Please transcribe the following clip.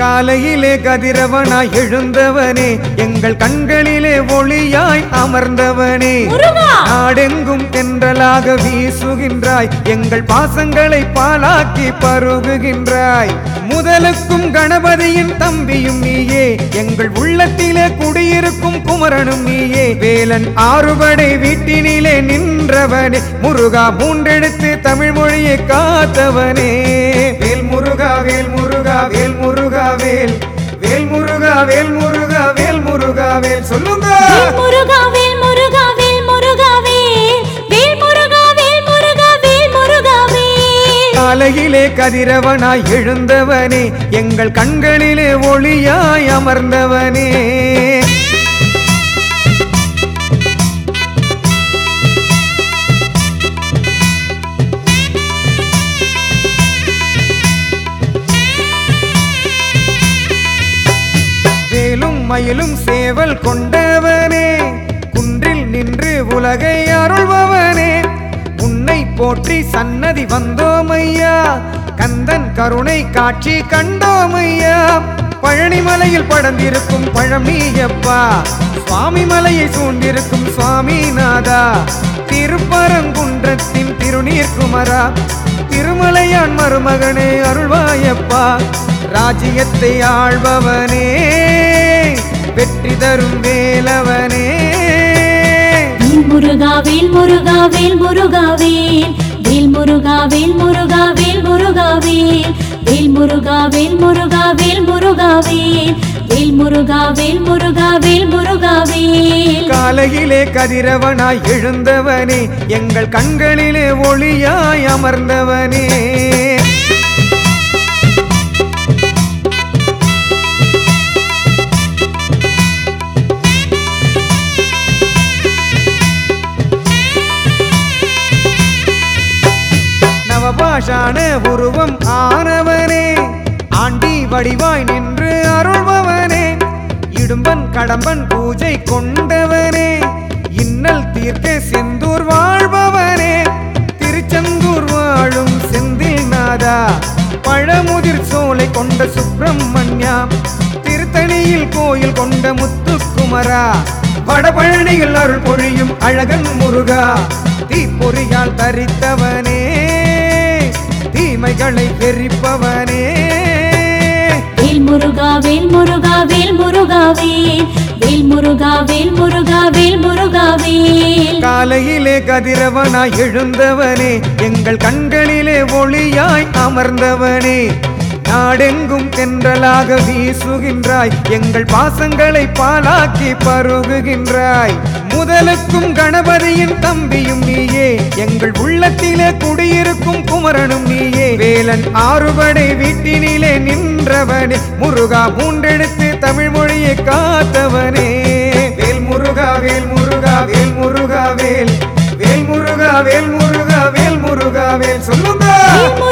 காலையிலே கதிரவனாய் எழுந்தவனே எங்கள் கண்களிலே ஒளியாய் அமர்ந்தவனே முருகா நாடெங்கும் தென்றலாக வீசுகின்றாய் எங்கள் பாசங்களை பாலாக்கி பருகுகின்றாய் முதலுக்கும் கணபதியின் தம்பியும் நீயே எங்கள் உள்ளத்திலே குடியிருக்கும் குமரனும் நீயே வேலன் ஆறுபடை வீட்டினிலே நின்றவனே முருகா மூன்றெடுத்து தமிழ் மொழியை காத்தவனே வேல் முருகா வேல் முருகா வேல் முருகா வேல் வேல் முருகா வேல் முருகா வேல் முருகா வேல் சொல்லுங்க வேல் முருகா வேல் முருகா வேல் முருகா வேல் வேல் முருகா வேல் முருகா வேல் முருகா வேல் காலையிலே கதிரவனாய் எழுந்தவனே எங்கள் கண்களிலே ஒளியாய் அமர்ந்தவனே வேலும் மயிலும் சேவல் கொண்டவனே குன்றில் நின்று உலகை அருள்பவனே உன்னை போற்றி சன்னதி வந்தோமையா கந்தன் கருணை காட்சி கண்டோமையா பழனிமலையில் படர்ந்திருக்கும் பழமியப்பா சுவாமி மலையை சூழ்ந்திருக்கும் சுவாமிநாதா திருப்பரங்குன்றத்தின் திருநீர்குமரா திருமலையான் மருமகனே அருள்வாயப்பா ராஜ்யத்தை ஆள்பவனே வெற்றி தரும் வேலவனே வேல் முருகா வேல் முருகா வேல் முருகா வேல் வேல் முருகா வேல் முருகா வேல் முருகா வேல் வேல் முருகா வேல் முருகா வேல் முருகா வேல் வேல் முருகா வேல் முருகா வேல் முருகா வேல் காலையிலே கதிரவனாய் எழுந்தவனே எங்கள் கண்களிலே ஒளியாய் அமர்ந்தவனே நவபாஷான உருவம் ஆனவனே ஆண்டி வடிவாய் நின்று அருள்பவனே இடும்பன் கடம்பன் பூஜை கொண்டவனே இன்னல் தீர்க்க செந்தூர் வாழ்பவனே திருச்செந்தூர் வாழும் செந்தில் நாதா பழமுதிர் சோலை கொண்ட சுப்பிரமணியா திருத்தணியில் கோயில் கொண்ட முத்துக்குமரா வடபழனியில் அருள் பொழியும் அழகன் முருகா தீப்பொறியால் தரித்தவனே தீமைகளை எரிப்பவனே வேல் முருகா வேல் முருகா வேல் முருகா வேல் வேல் முருகா வேல் முருகா வேல் முருகா வேல் காலையிலே கதிரவனாய் எழுந்தவனே எங்கள் கண்களிலே ஒளியாய் அமர்ந்தவனே நாடெங்கும் தென்றலாக வீசுகின்றாய் எங்கள் பாசங்களை பாலாக்கி பருகுகின்றாய் முதலுக்கும் கணபதியின் தம்பியும் நீயே எங்கள் உள்ளத்திலே குடியிருக்கும் குமரனும் நீயே வேலன் ஆறுபடை வீட்டினிலே நின்றவனே முருகா மூன்றெடுத்து தமிழ் மொழியை காத்தவனே வேல் முருகா வேல் முருகா வேல் முருகா வேல் வேல் முருகா வேல் முருகா வேல் முருகா வேல் சொல்லுங்க வேல்